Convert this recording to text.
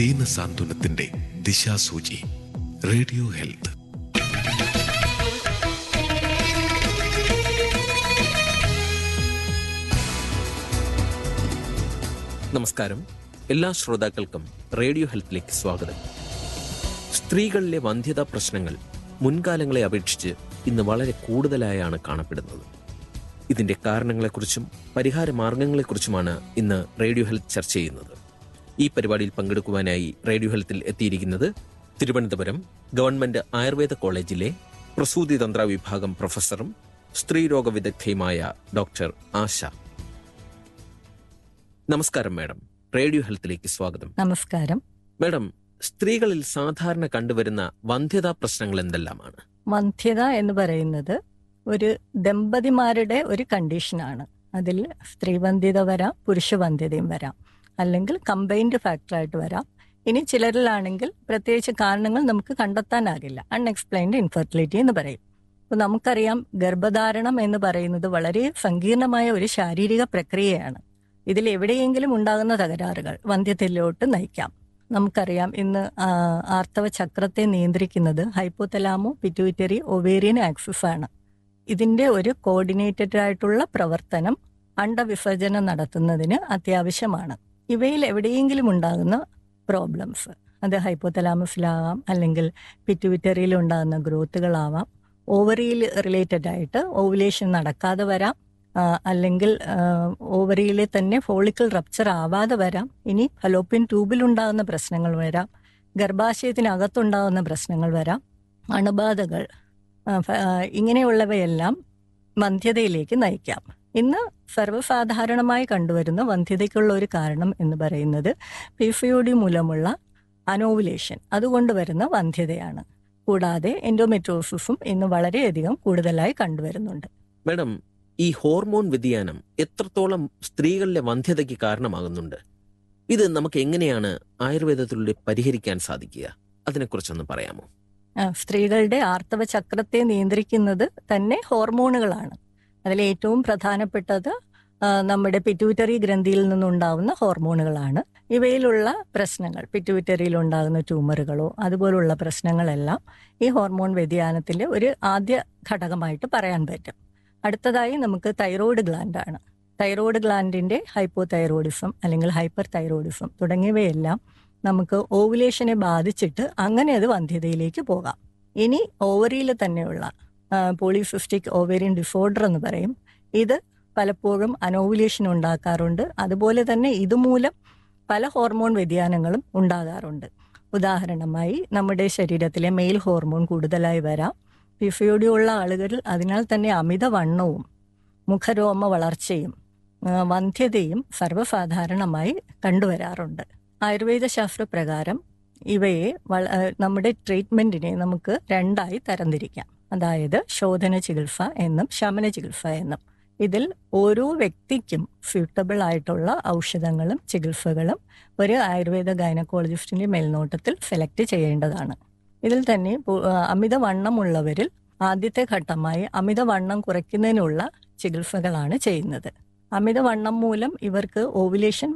ദീന സാന്ത്വനത്തിന്റെ ദിശാസൂചി radio health നമസ്കാരം എല്ലാ ശ്രോതാക്കൾക്കും റേഡിയോ ഹെൽത്തിലേക്ക് സ്വാഗതം സ്ത്രീകളിലെ വന്ധ്യതാ പ്രശ്നങ്ങൾ മുൻകാലങ്ങളെ അപേക്ഷിച്ച് ഇന്ന് വളരെ കൂടുതലായാണ് കാണപ്പെടുന്നത് ഇതിന്റെ കാരണങ്ങളെക്കുറിച്ചും പരിഹാര മാർഗങ്ങളെക്കുറിച്ചുമാണ് ഇന്ന് റേഡിയോ ഹെൽത്ത് ചർച്ച ചെയ്യുന്നത് ഈ പരിപാടിയിൽ പങ്കെടുക്കുവാനായി റേഡിയോ ഹെൽത്തിൽ എത്തിയിരിക്കുന്നത് തിരുവനന്തപുരം ഗവൺമെന്റ് ആയുർവേദ കോളേജിലെ പ്രസൂതി തന്ത്ര വിഭാഗം പ്രൊഫസറും സ്ത്രീരോഗ വിദഗ്ധയുമായ ഡോക്ടർ ആശ നമസ്കാരം മാഡം റേഡിയോ ഹെൽത്തിലേക്ക് സ്വാഗതം നമസ്കാരം മാഡം സ്ത്രീകളിൽ സാധാരണ കണ്ടുവരുന്ന വന്ധ്യതാ പ്രശ്നങ്ങൾ എന്തെല്ലാമാണ് വന്ധ്യത എന്ന് പറയുന്നത് ഒരു ദമ്പതിമാരുടെ ഒരു കണ്ടീഷനാണ് അതിൽ സ്ത്രീവന്ധ്യത വരാം പുരുഷവന്ധ്യതയും വരാം അല്ലെങ്കിൽ കമ്പൈൻഡ് ഫാക്ടറായിട്ട് വരാം ഇനി ചിലരിലാണെങ്കിൽ പ്രത്യേകിച്ച് കാരണങ്ങൾ നമുക്ക് കണ്ടെത്താനാകില്ല അൺഎക്സ്പ്ലെയിൻഡ് ഇൻഫെർട്ടിലിറ്റി എന്ന് പറയും അപ്പോൾ നമുക്കറിയാം ഗർഭധാരണം എന്ന് പറയുന്നത് വളരെ സങ്കീർണമായ ഒരു ശാരീരിക പ്രക്രിയയാണ് ഇതിൽ എവിടെയെങ്കിലും ഉണ്ടാകുന്ന തകരാറുകൾ വന്ധ്യത്തിലോട്ട് നയിക്കാം നമുക്കറിയാം ഇന്ന് ആ, ആർത്തവ ചക്രത്തെ നിയന്ത്രിക്കുന്നത് ഹൈപ്പോതലാമോ പിറ്റ്യൂറ്ററി ഒവേറിയൻ ആക്സിസ് ആണ് ഇതിന്റെ ഒരു കോർഡിനേറ്റഡ് ആയിട്ടുള്ള പ്രവർത്തനം അണ്ടവിസർജനം നടത്തുന്നതിന് അത്യാവശ്യമാണ് ഇവയിൽ എവിടെയെങ്കിലും ഉണ്ടാകുന്ന പ്രോബ്ലംസ് അത് ഹൈപ്പോതലാമസിലാവാം അല്ലെങ്കിൽ പിറ്റ്യൂറ്ററിയിൽ ഉണ്ടാകുന്ന ഗ്രോത്തുകളാവാം ഓവറിയിൽ റിലേറ്റഡ് ആയിട്ട് ഓവുലേഷൻ നടക്കാതെ വരാം ആ, അല്ലെങ്കിൽ ഓവറിയിലെ തന്നെ ഫോളിക്കിൾ റപ്ചർ ആവാതെ വരാം ഇനി ഫലോപ്പിൻ ട്യൂബിൽ ഉണ്ടാകുന്ന പ്രശ്നങ്ങൾ വരാം ഗർഭാശയത്തിനകത്തുണ്ടാകുന്ന പ്രശ്നങ്ങൾ വരാം അണുബാധകൾ ആ, ഫ- ആ, ഇങ്ങനെയുള്ളവയെല്ലാം വന്ധ്യതയിലേക്ക് നയിക്കാം ഇന്ന് സർവ്വസാധാരണമായി കണ്ടുവരുന്ന വന്ധ്യതയ്ക്കുള്ള ഒരു കാരണം എന്ന് പറയുന്നത് പിഫിയോഡി മൂലമുള്ള അനോവുലേഷൻ അതുകൊണ്ട് വരുന്ന വന്ധ്യതയാണ് കൂടാതെ എൻഡോമെട്രോസിസും ഇന്ന് വളരെയധികം കൂടുതലായി കണ്ടുവരുന്നുണ്ട് മാഡം ഈ ഹോർമോൺ വ്യതിയാനം എത്രത്തോളം സ്ത്രീകളിലെ വന്ധ്യതയ്ക്ക് കാരണമാകുന്നുണ്ട് ഇത് നമുക്ക് എങ്ങനെയാണ് ആയുർവേദത്തിലൂടെ പരിഹരിക്കാൻ സാധിക്കുക അതിനെക്കുറിച്ചൊന്ന് പറയാമോ ആ, സ്ത്രീകളുടെ ആർത്തവ ചക്രത്തെ നിയന്ത്രിക്കുന്നത് തന്നെ ഹോർമോണുകളാണ് അതിൽ ഏറ്റവും പ്രധാനപ്പെട്ടത് ആ, നമ്മുടെ പിറ്റ്യൂറ്ററി ഗ്രന്ഥിയിൽ നിന്നുണ്ടാവുന്ന ഹോർമോണുകളാണ് ഇവയിലുള്ള പ്രശ്നങ്ങൾ പിറ്റ്യൂറ്ററിയിൽ ഉണ്ടാകുന്ന ട്യൂമറുകളോ അതുപോലുള്ള പ്രശ്നങ്ങളെല്ലാം ഈ ഹോർമോൺ വ്യതിയാനത്തിലെ ഒരു ആദ്യ ഘടകമായിട്ട് പറയാൻ പറ്റും അടുത്തതായി നമുക്ക് തൈറോയ്ഡ് ഗ്ലാൻഡാണ് തൈറോയ്ഡ് ഗ്ലാൻഡിന്റെ ഹൈപ്പോ തൈറോയിഡിസം അല്ലെങ്കിൽ ഹൈപ്പർ തൈറോയിഡിസം തുടങ്ങിയവയെല്ലാം നമുക്ക് ഓവുലേഷനെ ബാധിച്ചിട്ട് അങ്ങനെ അത് വന്ധ്യതയിലേക്ക് പോകാം ഇനി ഓവറിയിൽ തന്നെയുള്ള പോളിസിസ്റ്റിക് ഓവേറിയൻ ഡിസോർഡർ എന്ന് പറയും ഇത് പലപ്പോഴും അനോവുലേഷൻ ഉണ്ടാക്കാറുണ്ട് അതുപോലെ തന്നെ ഇതുമൂലം പല ഹോർമോൺ വ്യതിയാനങ്ങളും ഉണ്ടാകാറുണ്ട് ഉദാഹരണമായി നമ്മുടെ ശരീരത്തിലെ മെയിൽ ഹോർമോൺ കൂടുതലായി വരാം പിഫിയോഡി ഉള്ള ആളുകളിൽ അതിനാൽ തന്നെ അമിതവണ്ണവും മുഖരോമ വളർച്ചയും ആ, വന്ധ്യതയും സർവ്വസാധാരണമായി കണ്ടുവരാറുണ്ട് ആയുർവേദ ശാസ്ത്രപ്രകാരം ഇവയെ വള ആ, നമ്മുടെ ട്രീറ്റ്മെന്റിനെ നമുക്ക് രണ്ടായി തരംതിരിക്കാം അതായത് ശോധന ചികിത്സ എന്നും ശമന ചികിത്സ എന്നും ഇതിൽ ഓരോ വ്യക്തിക്കും സ്യൂട്ടബിൾ ആയിട്ടുള്ള ഔഷധങ്ങളും ചികിത്സകളും ഒരു ആയുർവേദ ഗൈനക്കോളജിസ്റ്റിന്റെ മേൽനോട്ടത്തിൽ സെലക്ട് ചെയ്യേണ്ടതാണ് ഇതിൽ തന്നെ പു- ആ, അമിതവണ്ണമുള്ളവരിൽ ആദ്യത്തെ ഘട്ടമായി അമിതവണ്ണം കുറയ്ക്കുന്നതിനുള്ള ചികിത്സകളാണ് ചെയ്യുന്നത് അമിതവണ്ണം മൂലം ഇവർക്ക് ഓവുലേഷൻ